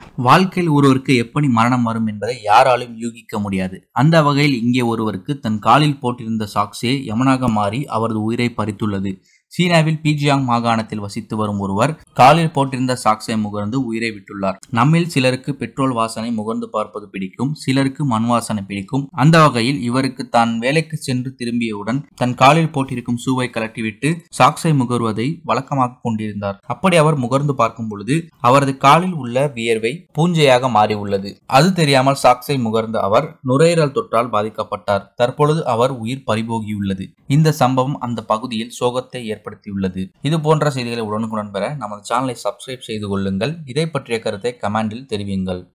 வாழ்க்கையில் ஒருவருக்கு எப்படி மரணம் வரும் என்பதை யாராலும் யூகிக்க முடியாது அந்த வகையில் இங்கே ஒருவருக்கு தன் காலில் போட்டிருந்த சாக்ஸே யமனாக மாறி அவரது உயிரை பறித்துள்ளது சீனாவில் பீஜியாங் மாகாணத்தில் வசித்து வரும் ஒருவர் காலில் போட்டிருந்த சாக்ஸை முகர்ந்து உயிரை விட்டுள்ளார் நம்மில் சிலருக்கு பெட்ரோல் வாசனை முகர்ந்து பார்ப்பது பிடிக்கும் சிலருக்கு மண் வாசனை பிடிக்கும் அந்த வகையில் இவருக்கு தான் வேலைக்கு சென்று திரும்பியவுடன் தன் காலில் போட்டிருக்கும் ஷூவை கலட்டிவிட்டு சாக்ஸை முகர்வதை வழக்கமாக கொண்டிருந்தார் அப்படி அவர் முகர்ந்து பார்க்கும் பொழுது அவரது காலில் உள்ள வியர்வை பூஞ்சையாக மாறி உள்ளது அது தெரியாமல் சாக்ஸை முகர்ந்த அவர் நுரையீரல் தொற்றால் பாதிக்கப்பட்டார் தற்பொழுது அவர் உயிர் பறிபோகியுள்ளது இந்த சம்பவம் அந்த பகுதியில் சோகத்தை ஏற்படுத்தியுள்ளது இது போன்ற செய்திகளை உடனுக்குடன் பெற நமது சேனலை சப்ஸ்கிரைப் செய்து கொள்ளுங்கள் இதை பற்றிய கருத்தை கமெண்டில் தெரிவியுங்கள்